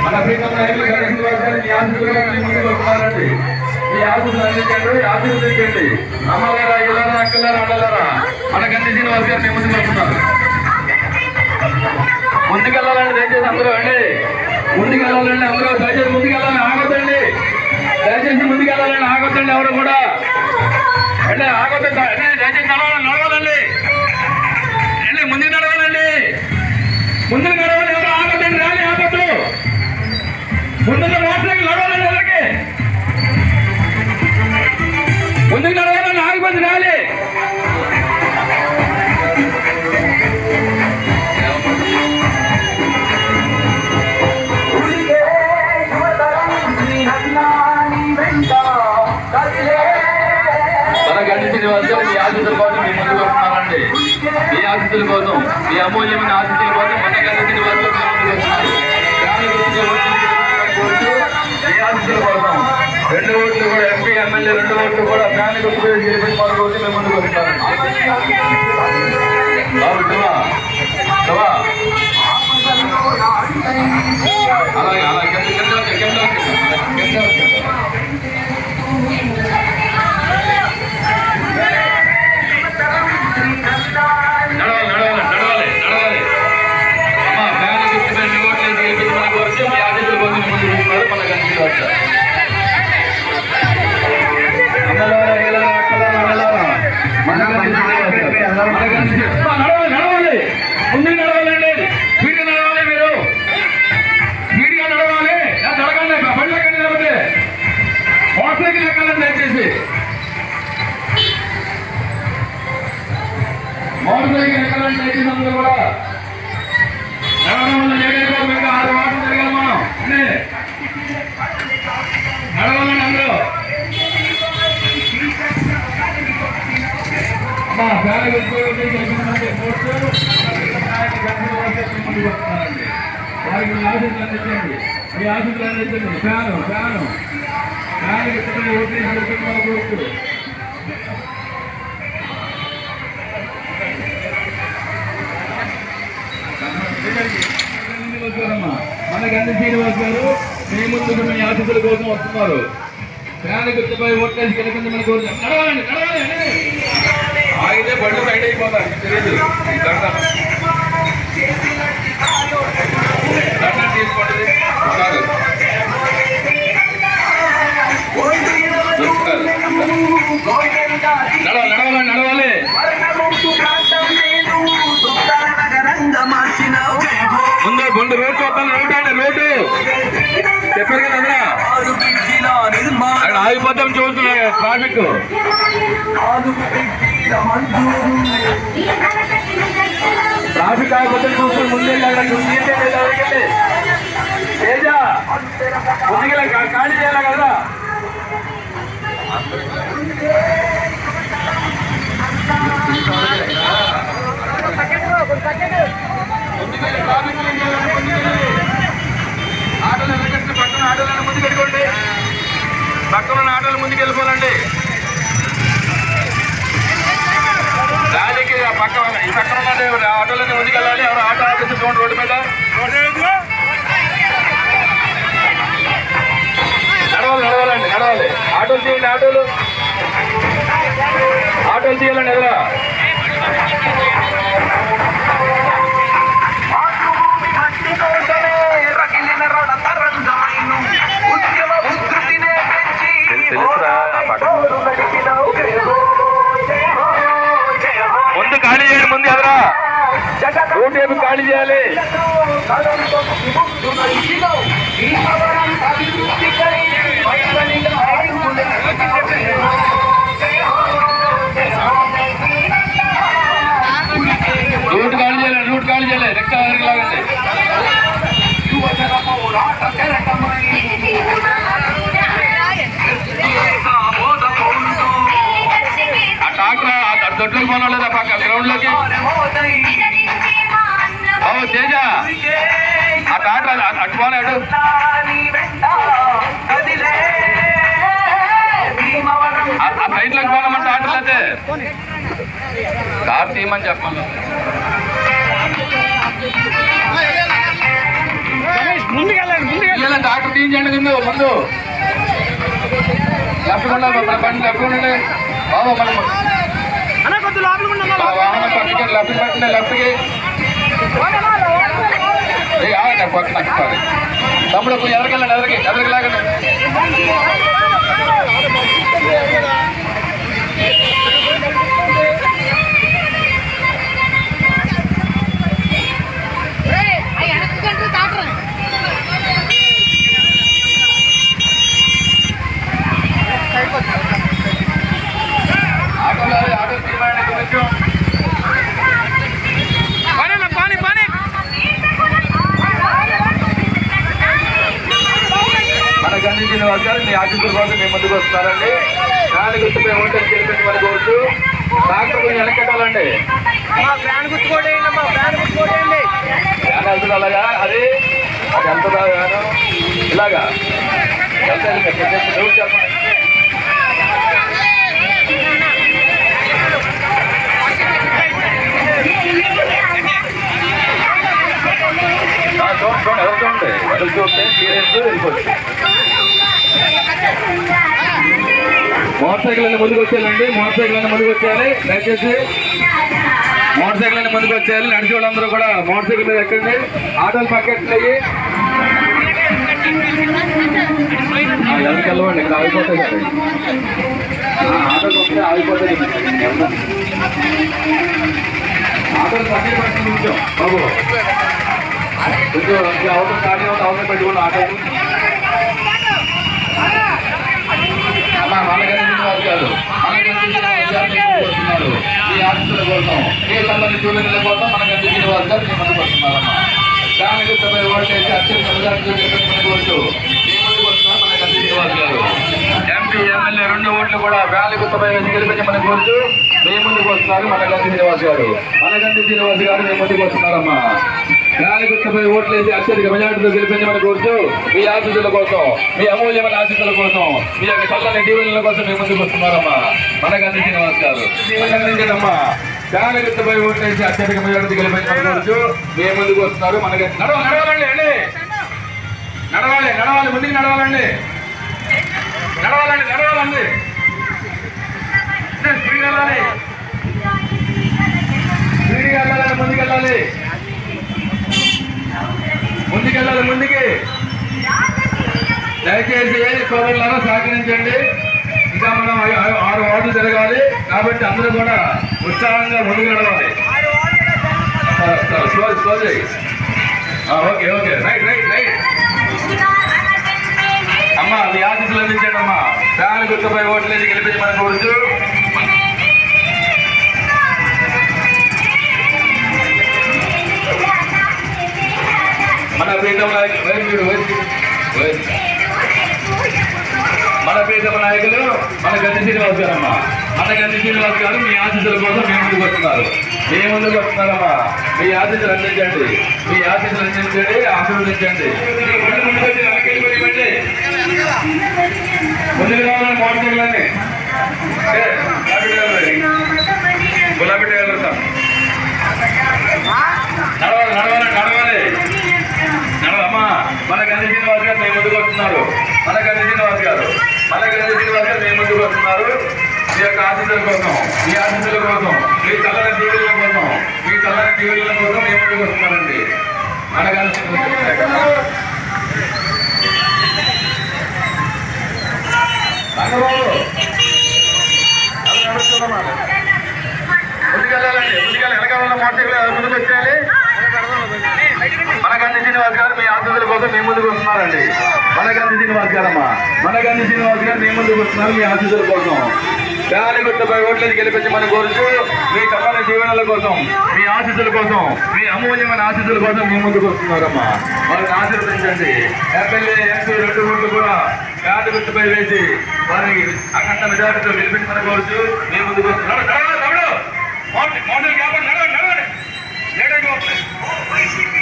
మన ప్రీతం నాయకులు గణేష్ బాబు గారు మీ ఆశీస్సులు మీ ముందుకు వస్తున్నారండి మీ ఆశీస్సులు అందించండి ఆశీర్వదించండి అమ్మగారా ఇలారా అక్కలారా అన్నలారా మన గంధి శ్రీనివాస్ గారు మీ ముందుకు వస్తున్నారు ముందుకెళ్ళాలండి దయచేసి అందరూ అండి ముందుకెళ్ళాలండి అందరూ దయచేసి ముందుకెళ్ళాలని ఆగొద్దండి దయచేసి ముందుకెళ్ళాలని ఆగొద్దండి ఎవరు కూడా అంటే ఆగొద్దు అంటే దయచేసి నడవాలని నడవాలండి అంటే ముందుకు నడవాలండి ముందుకు నడవాలి ఎవరు ఆగొద్దండి రాలి ఆగొద్దు ముందుకు రోడ్లకి నడవాలండి ఎవరికి ముందుకు నడవాలని ఆగిపోతుంది రాలి మన గండి శ్రీనివాస్ గారు మీ ఆశీస్సుల కోసం మీ ముందుకు వస్తున్నారండి మీ ఆశీస్సుల కోసం మీ అమూల్యమైన ఆశీస్సుల కోసం మన గండి శ్రీనివాస్ గారు మీ ముందుకు వస్తున్నారు దాని గురించి ఓట్లు కోరుతూ మీ ఆశీస్సుల కోసం రెండు ఓట్లు కూడా ఎంపీ ఎమ్మెల్యే రెండు ఓట్లు కూడా ఫ్యాన్ గుర్తు గెలిపించి మన రోజు మేము ముందుకు వస్తున్నారండి బాబు శివ శివ అలాగే అలాగే కింద కింద కింద కింద కింద నడవాలి నడవాలి నడవాలి నడవాలి అమ్మా ఫ్యాన్ గుర్తు మీద మీ ఓట్లు వేసి గెలిపించి మనకు వచ్చి మీ ఆశీస్సుల కోసం మీ ముందుకు వస్తున్నారు మన గంటలు వచ్చారు అమ్మలారా, ఏలారా, అక్కలారా, అన్నలారా, మన గంటలు వచ్చారు. మన గంటలు అమ్మా, నడవాలి నడవాలి ముందుకు నడవాలండి స్పీడ్గా నడవాలి మీరు స్పీడ్గా నడవాలి నా జరగండి బండి ఎక్కండి లేకపోతే మోటార్ సైకిల్ ఎక్కాలని దయచేసి మోటార్ సైకిల్ ఎక్కాలని దయచేసి అందరూ కూడా నడవడం వల్ల ఏడైపోయి ఇంకా ఆరు మాటలు తిరగాలి మనం అన్నీ. నడవాలండి అందరూ అమ్మా ఫ్యాన్ గుర్తుపెట్టి గెలిచినటువంటి ఓట్లు నాయకులు గెలిచిన వాళ్ళకే మీ ముందుకు వస్తున్నారండి. వారికి మీ ఆశీస్సులు అందించండి మీ ఆశీస్సులు అందించండి ఫ్యాను ఫ్యాను ఫ్యాన్ గుర్తుపెట్టి ఓట్లు వేసి గెలిచిన వాళ్ళ కోరుతూ మన గంధ శ్రీనివాస్ గారు మీ ముందుకు మీ ఆశీస్సుల కోసం వస్తున్నారు ఫ్యాన్ గుర్తుపై ఓట్లేసి గెలిపింది మన కోరుతాం నడవాలండి నడవాలండి ఆగితే బళ్ళు బయట అయిపోతారు మీకు తెలియదు దండం దండం తీసుకోండి చాలు. నడవాలి నడవాలండి నడవాలి ముందు ముందు రోడ్ చూద్దాం రోడ్ అండి రోడ్డు చెప్పారు కదా అందరూ అక్కడ ఆగిపోతాం చూస్తున్నారు ట్రాఫిక్ ట్రాఫిక్ ఆగిపోతే చూసుకుని ముందే తేజ ముందుకెళ్ళి ఖాళీ చేయాలి కదా ముందుకెళ్ళి ట్రాఫిక్ ముందుకెళ్ళి ఆటోలు వెనకట్ల పక్కన ఆటోలను ముందుకు వెళ్ళిపోండి పక్కన ఉన్న ఆటోలు ముందుకు వెళ్ళిపోనండి గాలికి ఆ పక్క ఈ పక్కన ఉన్న ఆటోలన్నీ ముందుకు వెళ్ళాలి ఎవరు ఆటో ఆఫీస్ చూడండి రోడ్డు మీద నడవాలి నడవాలండి నడవాలి ఆటోలు తీయండి ఆటోలు ఆటోలు తీయాలండి ఎదురా ముందు ఖాళీ చేయండి ముందు ఎదురా రోడ్డు ఏమి ఖాళీ చేయాలి రూట్ ఖాళీ చేయాలి రూట్ ఖాళీ చేయాలి రెక్క లాగండి ఆ ట్రాక్టర్ ఆ దొడ్లోకి పోనా లేదా పక్క గ్రౌండ్ లోకి బాబు తేజ ఆ ట్రాక్టర్ అ- అటు పోనా అటు ఆ ఆ సైడ్ లోకి పోనమంటే ట్రాక్టర్ అయితే కార్ తీయమని చెప్పాలి ముందుకెళ్ళండి ముందుకెళ్ళండి అన్న డాక్టర్ తీయించండి ముందు ముందు లెఫ్ట్ కొండ మన బండి లెఫ్ట్ ఉండండి బాబు మన అన్న కొద్ది లోపలికి ఉండమ్మా మన వాహనం పక్కకి లెఫ్ట్ పెట్టండి లెఫ్ట్కి ఏ ఆగండి పక్కన సారీ తమ్ముడు కొంచెం ఎదరికెళ్ళండి ఎదరికి ఎదరికి లాగండి అవి వెనక్కి కంటే డాక్టర్ ఆటోలో ఆటో తీయమండి కొంచెం పానీ పానీ పానీ మన గంధించిన వర్గాలు మీ ఆశీస్సుల కోసం మీ ముందుకు వస్తున్నారండి దాని గుర్తుపై ఓటర్ చేసి మన కోరుతూ డాక్టర్ కొంచెం వెనకెట్టాలండి మా ఫ్యాన్ గుర్తుకోటేయండి అమ్మా ఫ్యాన్ గుర్తుకోటేయండి ఫ్యాన్ వెళ్తుంది అలాగా అది అది ఎంత ఫ్యాను ఇలాగా ఎంత వెళ్తుంది? నువ్వు చెప్పండి ఆ, చూడండి చూడండి ఎవరు చూడండి ఎవరు చూస్తే క్లియరెన్స్ వెళ్ళిపోతుంది మోటార్ సైకిల్ అన్ని ముందుకు వచ్చేయాలండి మోటార్ సైకిల్ అన్ని ముందుకు వచ్చేయాలి దయచేసి మోటార్ సైకిల్ అన్ని ముందుకు వచ్చేయాలి నడిచి వాళ్ళందరూ కూడా మోటార్ సైకిల్ మీద ఎక్కండి ఆటోలు పక్కెట్టాయి ఎవరికి వెళ్ళవండి ఇక్కడ ఆగిపోతాయి కదా ఆ, ఆటోకి వస్తే ఆగిపోతాయి ఎవరు? ఆటోలు పక్కన పట్టుకుని కొంచెం బాబు కొంచెం ఇంకా అవసరం ఖాళీ ఉంది అవసరం పెట్టుకుని ఆటోలు అమ్మా మనగని శ్రీనివాస్ గారు మనగని శ్రీనివాస్ గారు మీ ముందుకు వస్తున్నారు మీ ఆశీస్సుల కోసం మీ సంబంధించిన చూడల కోసం మనగని శ్రీనివాస్ గారు మీ ముందుకు వస్తున్నారమ్మా దానికి తొంభై ఓట్లు వేసి అత్యంత మెజార్టీతో గెలిపించి మనకు వచ్చు మీ ముందుకు వస్తున్నారు మనగని శ్రీనివాస్ గారు ఎంపీ ఎమ్మెల్యే రెండు ఓట్లు కూడా వ్యాలీ గుర్తుపై వేసి గెలిపించి మనకు వచ్చు మీ ముందుకు వస్తున్నారు మనగంటి శ్రీనివాస్ గారు మనగంటి శ్రీనివాస్ గారు మీ ముందుకు వస్తున్నారమ్మా గాలి గుర్తుపై ఓట్లు వేసి అత్యధిక మెజార్టీతో గెలిపించి మన కోరుతూ మీ ఆశీస్సుల కోసం మీ అమూల్యమైన ఆశీస్సుల కోసం మీ యొక్క చల్లని దీవెనల కోసం మీ ముందుకు వస్తున్నారమ్మా మన గాంధీ శ్రీనివాస్ గారు దీవెనమ్మా గాలి గుర్తుపై ఓట్లు వేసి అత్యధిక మెజార్టీ గెలిపించి మన కోరుతూ మీ ముందుకు వస్తున్నారు మన నడవ నడవాలండి అండి నడవాలి నడవాలి ముందుకు నడవాలండి నడవాలండి నడవాలండి స్పీడ్ వెళ్ళాలి స్పీడ్గా వెళ్ళాలి ముందుకు వెళ్ళాలి ముందుకెళ్ళాలి ముందుకి దయచేసి సోదరులారా సహకరించండి ఇంకా మనం ఐ- ఐ- ఆరు వార్డులు తిరగాలి కాబట్టి అందరూ కూడా ఉత్సాహంగా ముందుకు నడవాలి సరే, సరే, స్లో స్లో చేయి ఆ, okay okay right right right అమ్మా మీ ఆశీస్సులు అందించండి అమ్మా ఫ్యాన్ గుర్తుపై ఓట్లేసి గెలిపించి మన కోరుచు మన ప్రీతం నాయకులు వైపు చూడు, వైపు చూడు, వైపు. మన ప్రీతమ నాయకులు మన గంధి శ్రీనివాస్ గారమ్మా మన గంధి శ్రీనివాస్ గారు మీ ఆశీస్సుల కోసం మీ ముందుకు వస్తున్నారు మీ ముందుకు వస్తున్నారమ్మా మీ ఆశీస్సులు అందించండి మీ ఆశీస్సులు అందించండి ఆశీర్వదించండి ముందుకు వచ్చి వెనక్కి వెళ్ళిపోయి ముందుకు రావాలని మోటార్ సైకిల్ అన్ని గులాబీ టైలర్ సార్ నడవాలి నడవాలి నడవాలి నడవమ్మా మన గంధి శ్రీనివాస్ గారు మీ ముందుకు వస్తున్నారు మన గంధి శ్రీనివాస్ గారు మన గంధి శ్రీనివాస్ గారు మీ ముందుకు వస్తున్నారు మీ యొక్క ఆశీస్సుల కోసం మీ ఆశీస్సుల కోసం మీ చల్లని దీవుల కోసం మీ చల్లని దీవుల కోసం మీ ముందుకు వస్తున్నారండి మన గంధి శ్రీనివాస్ గారు. రంగబాబు అది నడుస్తుందమ్మా. ముందుకెళ్ళాలండి ముందుకెళ్ళి వెనకాల ఉన్న మోటార్ సైకిల్ ముందుకు వచ్చేయాలి మన గంధి శ్రీనివాస్ గారు మీ ఆశీస్సుల కోసం మీ ముందుకు వస్తున్నారండి మన గంధి శ్రీనివాస్ గారమ్మా మన గంధి శ్రీనివాస్ గారు మీ ముందుకు వస్తున్నారు మీ ఆశీస్సుల కోసం గాలి గుర్తుపై ఓట్లను గెలిపించి మన కోరుతూ మీ చల్లని జీవనాల కోసం మీ ఆశీస్సుల కోసం మీ అమూల్యమైన ఆశీస్సుల కోసం మీ ముందుకు వస్తున్నారమ్మా వారిని ఆశీర్వదించండి ఎమ్మెల్యే ఎంపీ రెండు ఓట్లు కూడా గాలి గుర్తుపై వేసి వారికి అఖండ మెజార్టీతో గెలిపించి మన కోరుతూ మీ ముందుకు వస్తున్నారు నడవండి, నడవండి. మోటార్ మోటార్ కాబట్టి నడవండి నడవండి లేట్ అయిపోతుంది